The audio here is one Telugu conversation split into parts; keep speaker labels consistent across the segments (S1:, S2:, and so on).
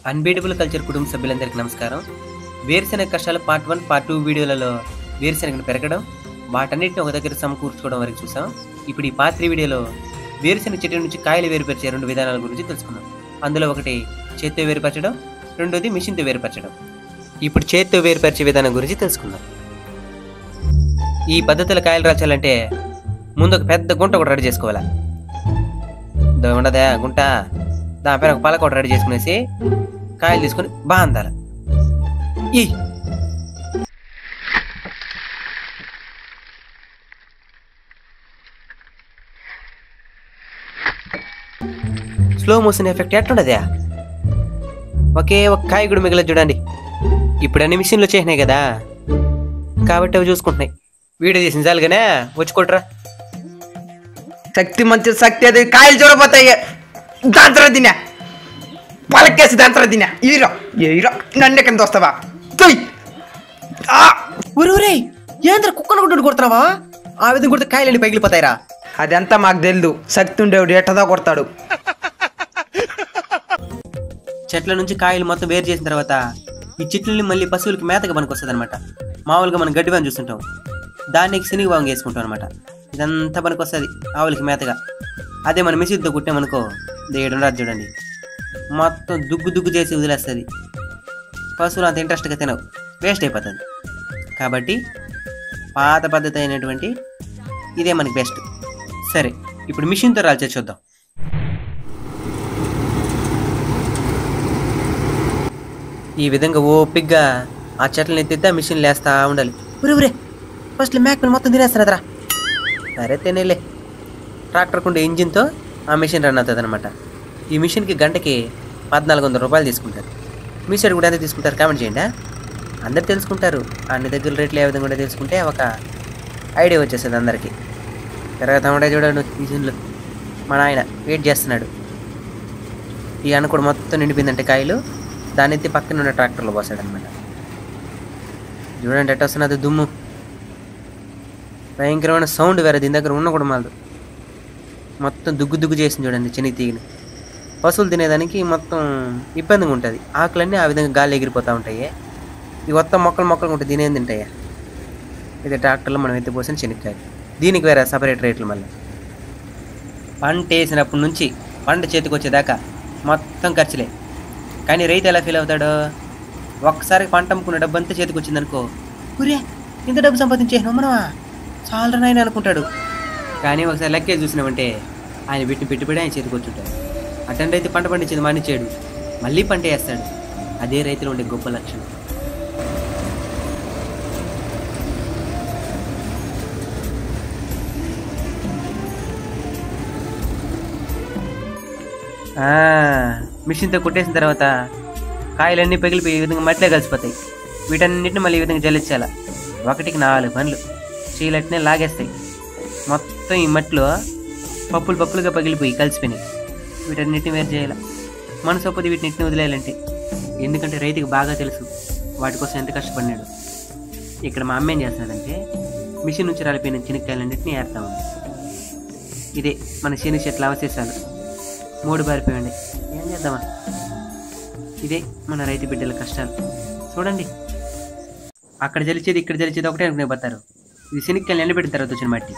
S1: అన్బీటబుల్ కల్చర్ కుటుంబ సభ్యులందరికీ నమస్కారం వేరుశెనగ కష్టాలు పార్ట్ వన్ పార్ట్ టూ వీడియోలలో వేరుశెనగను పెరగడం వాటన్నిటిని ఒక దగ్గర సమకూర్చుకోవడం వరకు చూసాం ఇప్పుడు ఈ పార్ట్ త్రీ వీడియోలో వేరుశెనగ చెట్టు నుంచి కాయలు వేరుపరిచే రెండు విధానాల గురించి తెలుసుకుందాం అందులో ఒకటి చేత్తో వేరుపరచడం రెండోది మిషన్తో వేరుపరచడం ఇప్పుడు చేత్తో వేరుపరిచే విధానం గురించి తెలుసుకుందాం ఈ పద్ధతిలో కాయలు రాల్చాలంటే ముందు ఒక పెద్ద గుంట ఒకటి రెడీ చేసుకోవాలా దో ఉండదా గుంట దానిపైన ఒక పలక ఒకటి రెడీ చేసుకునేసి కాయలు తీసుకొని బాగా అందాలి ఈ స్లో మోషన్ ఎఫెక్ట్ ఎట్లుండదా ఒకే ఒక కాయ కూడా మిగిలిన చూడండి ఇప్పుడు అన్ని మిషన్లు వచ్చేసినాయి కదా కాబట్టి అవి చూసుకుంటున్నాయి వీడియో చేసిన చాలుగానే వచ్చి కొట్రా
S2: శక్తి మంచి శక్తి అది కాయలు చూడపోతాయి దాంతర తినే పలకేసి దాంతర తినే ఈరో ఈరో నన్ను కింద వస్తావా తొయ్ ఆ!
S1: ఊరు ఊరే ఏంద్ర కుక్కను కొట్టు కొడుతున్నావా ఆ విధంగా కొడితే కాయలన్నీ పగిలిపోతాయిరా
S2: అదంతా మాకు తెలియదు శక్తి ఉండేవాడు ఎట్టదా కొడతాడు
S1: చెట్ల నుంచి కాయలు మొత్తం వేరు చేసిన తర్వాత ఈ చెట్లని మళ్ళీ పశువులకి మేతగా పనికొస్తుంది అనమాట మామూలుగా మనం గడ్డి అని చూస్తుంటాం దానికి శనగ భాగం వేసుకుంటాం అనమాట ఇదంతా పనికొస్తుంది ఆవులకి మేతగా అదే మన మిషన్తో కుట్టామనుకో దేడు రాదు చూడండి మొత్తం దుగ్గు దుగ్గు చేసి వదిలేస్తుంది పశువులు అంత ఇంట్రెస్ట్గా తినవు వేస్ట్ అయిపోతుంది కాబట్టి పాత పద్ధతి అయినటువంటి ఇదే మనకి బెస్ట్ సరే ఇప్పుడు మిషన్తో రాల్చే చూద్దాం ఈ విధంగా ఓపిగ్గా ఆ చెట్లను ఎత్తితే ఆ మిషన్ లేస్తా ఉండాలి ఉరే ఉరే ఫస్ట్ మ్యాక్ మొత్తం తినేస్తున్నదిరా సరే తినేలే ట్రాక్టర్ కుండే ఇంజిన్తో ఆ మిషన్ రన్ అవుతుంది అనమాట ఈ మిషన్కి గంటకి పద్నాలుగు వందల రూపాయలు తీసుకుంటారు మీ సైడ్ కూడా ఎంత తీసుకుంటారు కామెంట్ చేయండి ఆ? అందరు తెలుసుకుంటారు అన్ని దగ్గర రేట్లు ఏ విధంగా కూడా తెలుసుకుంటే ఒక ఐడియా వచ్చేస్తుంది అందరికీ తిరగతా ఉండే చూడండి మిషన్లు మా నాయన వెయిట్ చేస్తున్నాడు ఈ అన్న కూడా మొత్తం నిండిపోయిందంటే కాయలు దాన్ని ఎత్తి పక్కన ఉన్న ట్రాక్టర్లో పోసాడు అనమాట చూడండి ఎట్ట వస్తున్నది దుమ్ము భయంకరమైన సౌండ్ వేరే దీని దగ్గర ఉన్న కూడా మాలదు మొత్తం దుగ్గు దుగ్గు చేసింది చూడండి చిన్న తీగని పశువులు తినేదానికి మొత్తం ఇబ్బందిగా ఉంటుంది ఆకులన్నీ ఆ విధంగా గాలి ఎగిరిపోతూ ఉంటాయి ఈ మొత్తం మొక్కలు మొక్కలు ఉంటే దీనేం తింటాయా ఇది ట్రాక్టర్లో మనం ఎత్తిపోసిన శనక్కాయ దీనికి వేరే సపరేట్ రేట్లు మళ్ళీ పంట వేసినప్పటి నుంచి పంట చేతికి వచ్చేదాకా మొత్తం ఖర్చులే కానీ రైతు ఎలా ఫీల్ అవుతాడు ఒక్కసారి పంట అమ్ముకున్న డబ్బు అంతా చేతికి వచ్చిందనుకో కురే ఇంత డబ్బు సంపాదించేసినావు మనమా చాలా నాయన అనుకుంటాడు కానీ ఒకసారి లెక్కే చూసినామంటే ఆయన పెట్టి పెట్టుబడి ఆయన చేతికి వచ్చుంటాడు అటెండ్ అయితే పంట పండించేది మానిచ్చాడు మళ్ళీ పంట వేస్తాడు అదే రైతులో ఉండే గొప్ప లక్షణం ఆ, మిషన్తో కొట్టేసిన తర్వాత కాయలన్నీ పగిలిపోయి ఈ విధంగా మట్టిలో కలిసిపోతాయి వీటన్నిటిని మళ్ళీ ఈ విధంగా జల్లించాల ఒకటికి నాలుగు పనులు చీలట్నే లాగేస్తాయి మొత్తం ఈ మట్టిలో పప్పులు పప్పులుగా పగిలిపోయి కలిసిపోయినాయి వీటన్నిటిని వేరు చేయాలి మనసు ఒప్పది వీటిని వదిలేయాలంటే ఎందుకంటే రైతుకి బాగా తెలుసు వాటి కోసం ఎంత కష్టపడినాడు ఇక్కడ మా అమ్మ ఏం చేస్తున్నాడంటే మిషన్ నుంచి రాలిపోయిన చినక్కాయలన్నింటినీ ఏరుతా ఉంది ఇదే మన శని చెట్ల అవశేషాలు మూడు బారిపోయండి ఏం చేద్దామా ఇదే మన రైతు బిడ్డల కష్టాలు చూడండి అక్కడ జలిచేది ఇక్కడ జలిచేది ఒకటే అనుకునే పోతారు ఇది శనిక్కాయలు ఎండబెట్టిన తర్వాత వచ్చిన మట్టి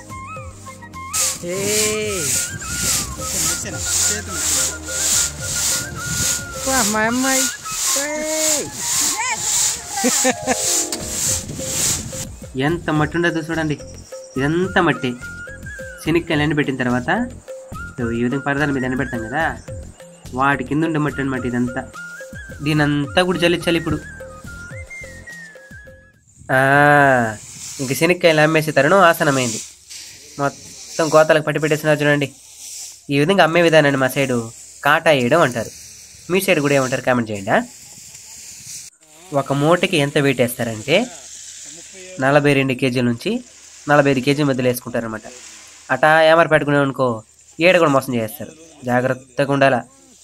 S2: మా అమ్మాయి
S1: ఎంత మట్టి ఉండదో చూడండి ఇదంతా మట్టి శనిక్కాయలు ఎండబెట్టిన తర్వాత ఇదో ఈ విధంగా పరదాల మీద ఎండబెడతాం కదా వాటి కింద ఉండే మట్టి అనమాట ఇదంతా దీనంతా కూడా జల్లించాలి ఇప్పుడు ఆ, ఇంక శనిక్కాయలు అమ్మేసే తరుణం ఆసనమైంది మొత్తం కోతలకు పట్టి పెట్టేస్తున్నారు చూడండి ఈ విధంగా అమ్మే విధానాన్ని మా సైడు కాటా వేయడం అంటారు మీ సైడ్ కూడా ఏమంటారు కామెంట్ చేయండి ఆ? ఒక మూటకి ఎంత వెయిట్ వేస్తారంటే నలభై రెండు కేజీల నుంచి నలభై ఐదు కేజీల మధ్యలో వేసుకుంటారనమాట అటా ఏమర పెట్టుకునే అనుకో ఏడ కూడా మోసం చేస్తారు జాగ్రత్తగా ఉండాలా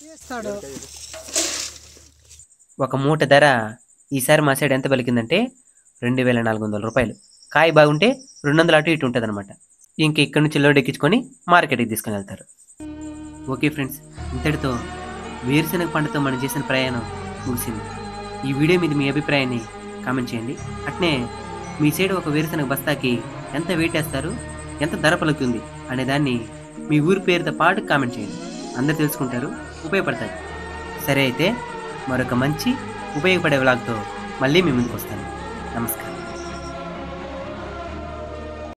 S1: ఒక మూట ధర ఈసారి మా సైడ్ ఎంత పలికిందంటే రెండు వేల నాలుగు వందల రూపాయలు కాయ బాగుంటే రెండు వందలు అటు ఇటు ఉంటుంది అనమాట ఇంక ఇక్కడ నుంచి లోడ్ ఎక్కించుకొని మార్కెట్కి తీసుకుని వెళ్తారు ఓకే ఫ్రెండ్స్ ఇంతటితో వేరుశనగ పంటతో మనం చేసిన ప్రయాణం ముగిసింది ఈ వీడియో మీద మీ అభిప్రాయాన్ని కామెంట్ చేయండి అట్నే మీ సైడ్ ఒక వేరుశనగ బస్తాకి ఎంత వెయిట్ వేస్తారు ఎంత ధర పలుకుతుంది అనే దాన్ని మీ ఊరి పేరుతో పాటు కామెంట్ చేయండి అందరు తెలుసుకుంటారు ఉపయోగపడతాయి సరే అయితే మరొక మంచి ఉపయోగపడే వ్లాగ్తో మళ్ళీ మీ ముందుకు వస్తాను నమస్కారం